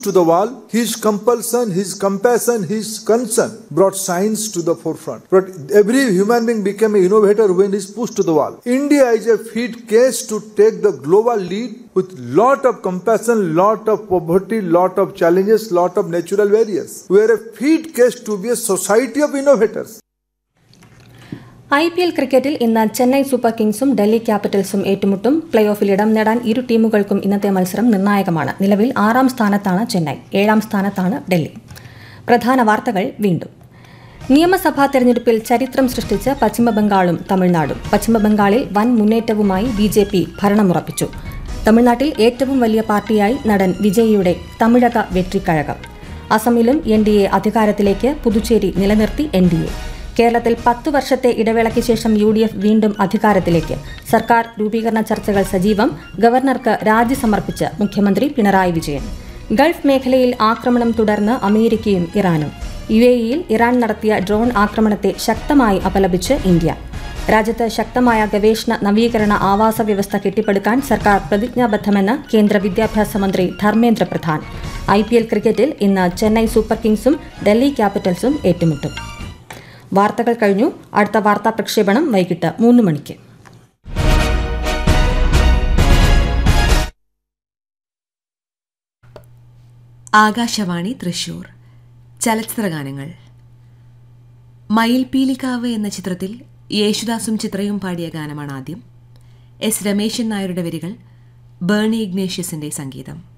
to the wall, his compulsion, his compassion, his concern brought science to the forefront. But every human being became an innovator when he's pushed to the wall. India is a fit case to take the global lead with lot of compassion, lot of poverty, lot of challenges, lot of natural barriers. We are a fit case to be a society of innovators. I P L ക്രിക്കറ്റിൽ ഇന്ന് Chennai super കിങ്സും ഡൽഹി ക്യാപിറ്റൽസും ഏറ്റുമുട്ടും play ഓഫിൽ ഇടം നേടാൻ ഇരു ടീമുകൾക്കും ഇന്നത്തെ മത്സരം നിർണായകമാണ് നിലവിൽ ആറാം സ്ഥാനത്താണ് ചെന്നൈ ഏഴാം സ്ഥാനത്താണ് ഡൽഹി പ്രധാന വാർത്തകൾ വീണ്ടും നിയമസഭാ തെരഞ്ഞെടുപ്പിൽ ചരിത്രം സൃഷ്ടിച്ച പശ്ചിമബംഗാളും തമിഴ്നാടും പശ്ചിമബംഗാളിൽ വൻ മുന്നേറ്റവുമായി ബി ജെ പി ഭരണമുറപ്പിച്ചു തമിഴ്നാട്ടിൽ ഏറ്റവും വലിയ പാർട്ടിയായി നടൻ വിജയിയുടെ തമിഴക വെട്രിക്കഴകം അസമിലും എൻ ഡി എ അധികാരത്തിലേക്ക് പുതുച്ചേരി നിലനിർത്തി എൻ ഡി എ കേരളത്തിൽ പത്ത് വർഷത്തെ ഇടവേളയ്ക്ക് ശേഷം യു ഡി എഫ് വീണ്ടും അധികാരത്തിലേക്ക് സർക്കാർ രൂപീകരണ ചർച്ചകൾ സജീവം ഗവർണർക്ക് രാജി സമർപ്പിച്ച് മുഖ്യമന്ത്രി പിണറായി വിജയൻ ഗൾഫ് മേഖലയിൽ ആക്രമണം തുടർന്ന് അമേരിക്കയും ഇറാനും യു എ ഇയിൽ ഇറാൻ നടത്തിയ ഡ്രോൺ ആക്രമണത്തെ ശക്തമായി അപലപിച്ച് ഇന്ത്യ രാജ്യത്ത് ശക്തമായ ഗവേഷണ നവീകരണ ആവാസ വ്യവസ്ഥ കെട്ടിപ്പടുക്കാൻ സർക്കാർ പ്രതിജ്ഞാബദ്ധമെന്ന് കേന്ദ്ര വിദ്യാഭ്യാസ മന്ത്രി Dharmendra Pradhan I P L ക്രിക്കറ്റിൽ ഇന്ന് ചെന്നൈ സൂപ്പർ കിങ്സും ഡൽഹി ക്യാപിറ്റൽസും ഏറ്റുമുട്ടും വാർത്തകൾ കഴിഞ്ഞു അടുത്ത വാർത്താ പ്രക്ഷേപണം വൈകിട്ട് മൂന്ന് മണിക്ക് ആകാശവാണി തൃശൂർ ചലച്ചിത്രഗാനങ്ങൾ മയിൽപീലിക്കാവ് എന്ന ചിത്രത്തിൽ യേശുദാസും ചിത്രയും പാടിയ ഗാനമാണ് ആദ്യം എസ് രമേശൻ നായരുടെ വരികൾ ബേണി ഇഗ്നേഷ്യസിന്റെ സംഗീതം